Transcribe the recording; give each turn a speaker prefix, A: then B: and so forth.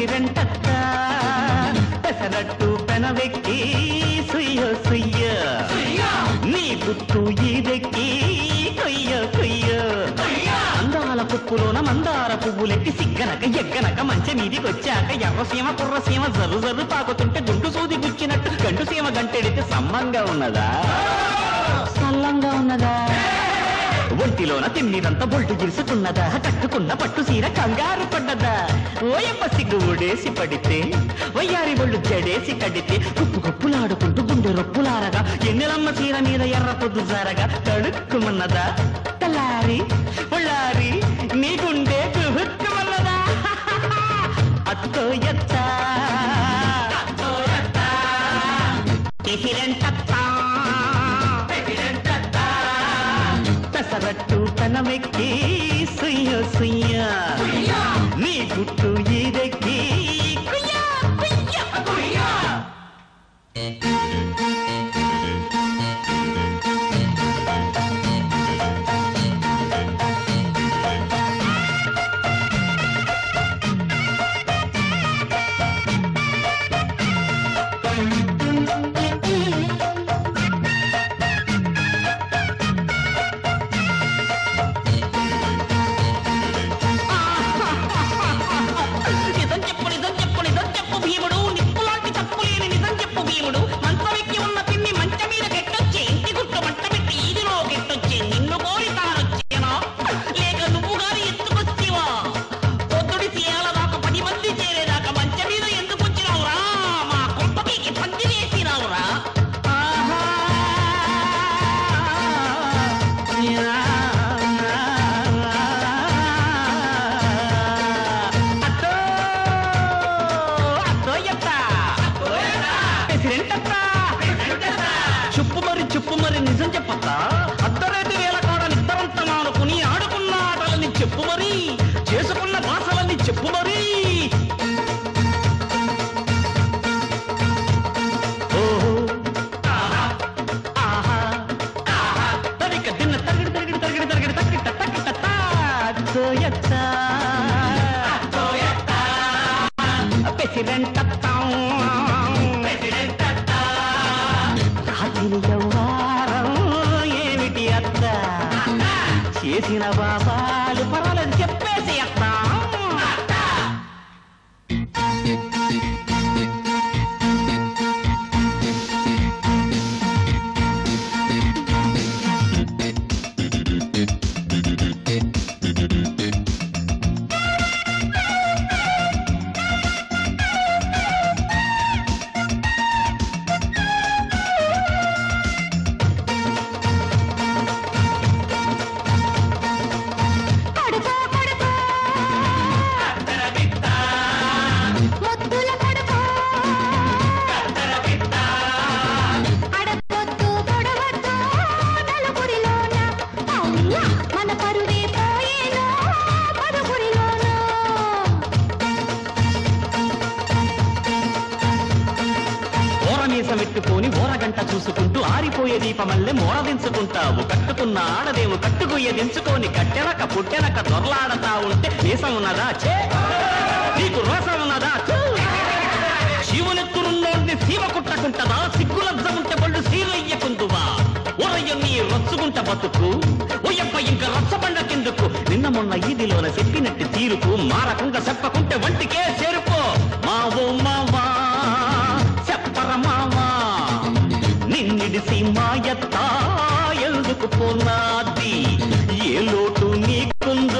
A: పెసిరెంటత్త పెసరట్టు పెనవెక్కి సుయ్య సుయ్య నీ గుట్టు ఈదెక్కి కొయ్య కొయ్య అందాల పుప్పులోన మందార పువ్వులెక్కి సిగ్గనక ఎగ్గనక మంచె మీదికొచ్చాక ఎర్రసీమ కుర్రసీమ జర్రు జర్రు తాకుతుంటే గుండు సూది గుచ్చినట్టు గంటు సీమ గంటెడితే సమ్మంగా ఉన్నదా సల్లంగా ఉన్నదా ఒంటిలోన తిమ్మిదంతా బొల్టు గిరుసుకున్నదా కట్టుకున్న పట్టు సీర కంగారు పడ్డదా ఓయప్ప సిగ్గు ఊడేసి పడితే వయ్యారి ఒళ్ళు జడేసి కడితే కుప్పు కుప్పులాడుకుంటూ గుండె రొప్పులారగా ఎన్నెలమ్మ చీర మీద ఎర్ర పొద్దు జారగా తడుక్కుమన్నదా తలారి ఒళ్ళారి నీ గుండె కుహుక్కుమన్నదా అత్తో ఎత్త పెసరట్టు పెనమెక్కి సుయ్య సుయ్య నీ గుట్టు ఈదెక్కి కుయ్య, కుయ్య, కుయ్య. నిజం చెప్పు నిజం చెప్పు నిజం చెప్పు భీముడు నిప్పులాంటి తప్పు లేని నిజం చెప్పు భీముడు మంచం ఎక్కి ఉన్న పిన్ని మంచ మీద గెట్టొచ్చి ఇంటి గుట్టు మంట పెట్టి ఈదిలో గెట్టొచ్చి నిన్ను కోరి తానొచ్చేనా లేక నువ్వు గాని ఎత్తుకొచ్చేవా పొద్దుడి తీయాల దాకా పది మంది చేరేదాకా మంచ మీద ఎందుకు వచ్చినావురా మా కుంపకి పంది వేసినావురా అత్తో అత్తోయత్త ప్రెసిడెంట్ అత్త చుప్పు మరి చుప్పు మరి నిజం చెప్పత్త అర్ధరేతి వేల కాడ నిద్రంతా మానుకుని ఆడుకున్న ఆటలని చెప్పు మరి చేసుకున్న భాషలని చెప్పు మరి ఓహో ఆహా తరిక దిన్న తరిగిడి తరిగిడి తరిగిడి తరిగిడి తక్కిట తక్కిట తాయత్త పెసిడెంటత్తాం రాత్రి యవ్వారం ఏమిటి అత్త చేసిన బాబాలు పర్వాలేదు చెప్పేసి అత్త
B: కడుకో కడుకో ముద్దుల కడుకో అడగొద్దు పొడవద్దు నలుగురిలోన అమ్మా మన పరువే పోయేనో పదుగురిలోన
A: ఓరమీసం ఎట్టుకొని ఓరగంట చూసుకుంటూ ఆరిపోయే దీపమల్లె మోరదించుకుంటావు కట్టుకున్న ఆడదేవు కట్టుకుయ్య దించుకొని కట్టెనక పుట్టెనక దొరలాడతా ఉంటే మీసం ఉన్నదా చే నీకు రోసం ఉన్నదా చూ. శివునెత్తునున్నోడిని సీమ కుట్టకుంటదా సిగ్గులజ్జ ఉంటే బళ్ళు సీలయ్యకుందువా ఒరయ్య నీ రచ్చుకుంట బతుకు ఒయ్యప్ప ఇంకా రచ్చబండ కిందుకు నిన్న మొన్న ఈదిలోన చెప్పినట్టు తీరుకు మారకుండా చెప్పకుంటే వంటికే చేరుకో మావో మావా చెప్పర మావా నిన్నిడిసి మాయత్త ఎందుకు పోనాది ఏ లోటు నీకుంది